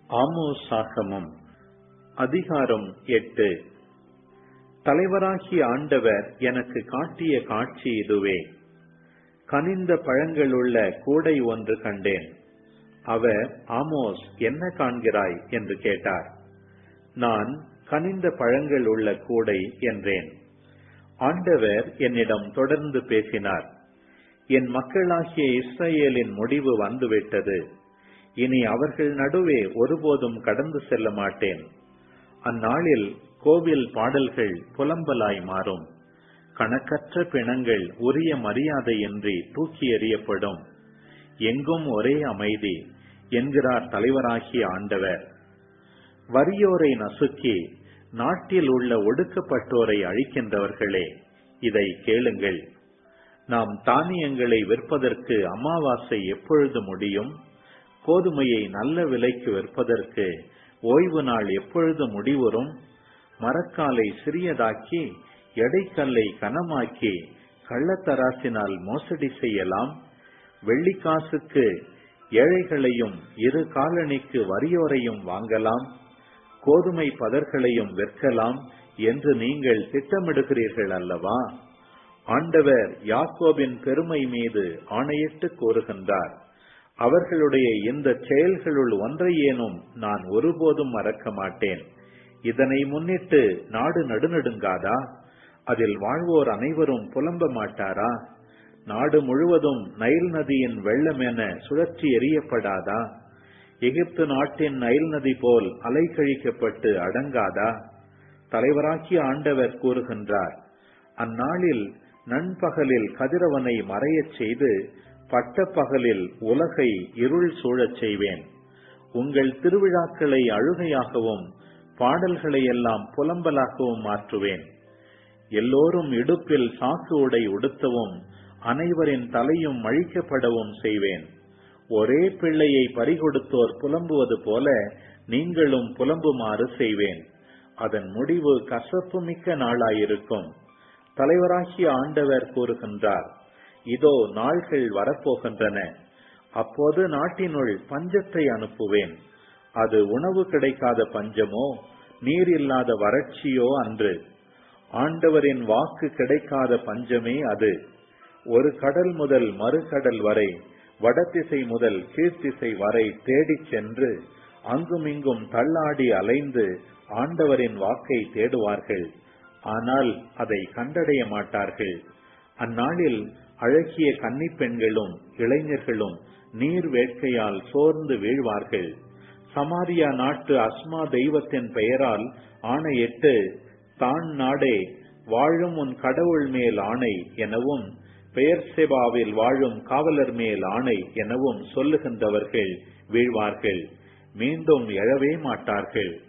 ஆமோசாகமம் அதிகாரம் எட்டு தலைவராகிய ஆண்டவர் எனக்கு காட்டிய காட்சி இதுவே கனிந்த பழங்களுள்ள கூடை ஒன்று கண்டேன் அவர் ஆமோஸ் என்ன காண்கிறாய் என்று கேட்டார் நான் கனிந்த பழங்கள் உள்ள கூடை என்றேன் ஆண்டவர் என்னிடம் தொடர்ந்து பேசினார் என் மக்களாகிய இஸ்ரேலின் முடிவு வந்துவிட்டது இனி அவர்கள் நடுவே ஒருபோதும் கடந்து செல்ல மாட்டேன் அந்நாளில் கோவில் பாடல்கள் புலம்பலாய் மாறும் கணக்கற்ற பிணங்கள் உரிய மரியாதையின்றி தூக்கி எறியப்படும் எங்கும் ஒரே அமைதி என்கிறார் தலைவராகிய ஆண்டவர் வறியோரை நசுக்கி நாட்டில் உள்ள ஒடுக்கப்பட்டோரை அழிக்கின்றவர்களே இதை கேளுங்கள் நாம் தானியங்களை விற்பதற்கு அமாவாசை எப்பொழுது முடியும் கோதுமையை நல்ல விலைக்கு விற்பதற்கு ஓய்வு நாள் எப்பொழுது முடிவுறும் மரக்காலை சிறியதாக்கி எடைக்கல்லை கனமாக்கி கள்ளத்தராசினால் மோசடி செய்யலாம் வெள்ளிக்காசுக்கு ஏழைகளையும் இரு காலணிக்கு வறியோரையும் வாங்கலாம் கோதுமை பதர்களையும் விற்கலாம் என்று நீங்கள் திட்டமிடுகிறீர்கள் அல்லவா ஆண்டவர் யாக்கோபின் பெருமை மீது ஆணையிட்டு கூறுகின்றார் அவர்களுடைய இந்த செயல்களுள் ஒன்றையேனும் நான் ஒருபோதும் மறக்க மாட்டேன் இதனை முன்னிட்டு நாடு நடுநடுங்காதா அதில் வாழ்வோர் அனைவரும் புலம்ப மாட்டாரா நாடு முழுவதும் நைல் நதியின் வெள்ளம் என சுழற்சி எறியப்படாதா எகிப்து நாட்டின் நைல் நதி போல் அலைக்கழிக்கப்பட்டு அடங்காதா தலைவராகிய ஆண்டவர் கூறுகின்றார் அந்நாளில் நண்பகலில் கதிரவனை மறையச் செய்து பட்டப்பகலில் உலகை இருள் சூழச் செய்வேன் உங்கள் திருவிழாக்களை அழுகையாகவும் பாடல்களை எல்லாம் புலம்பலாகவும் மாற்றுவேன் எல்லோரும் இடுப்பில் சாக்கு உடை உடுத்தவும் அனைவரின் தலையும் அழிக்கப்படவும் செய்வேன் ஒரே பிள்ளையை பறிகொடுத்தோர் புலம்புவது போல நீங்களும் புலம்புமாறு செய்வேன் அதன் முடிவு கசப்பு மிக்க நாளாயிருக்கும் தலைவராகிய ஆண்டவர் கூறுகின்றார் இதோ நாள்கள் வரப்போகின்றன அப்போது நாட்டினுள் பஞ்சத்தை அனுப்புவேன் அது உணவு கிடைக்காத பஞ்சமோ நீர் இல்லாத வறட்சியோ அன்று ஆண்டவரின் வாக்கு கிடைக்காத பஞ்சமே அது ஒரு கடல் முதல் மறுகடல் வரை வடதிசை முதல் கீழ்த்திசை வரை தேடிச் சென்று அங்குமிங்கும் தள்ளாடி அலைந்து ஆண்டவரின் வாக்கை தேடுவார்கள் ஆனால் அதை கண்டடைய மாட்டார்கள் அந்நாளில் அழகிய கன்னி பெண்களும் இளைஞர்களும் நீர் வேட்கையால் சோர்ந்து வீழ்வார்கள் சமாரியா நாட்டு அஸ்மா தெய்வத்தின் பெயரால் ஆணையிட்டு தான் நாடே வாழும் உன் கடவுள் மேல் ஆணை எனவும் பெயர் செபாவில் வாழும் காவலர் மேல் ஆணை எனவும் சொல்லுகின்றவர்கள் வீழ்வார்கள் மீண்டும் எழவே மாட்டார்கள்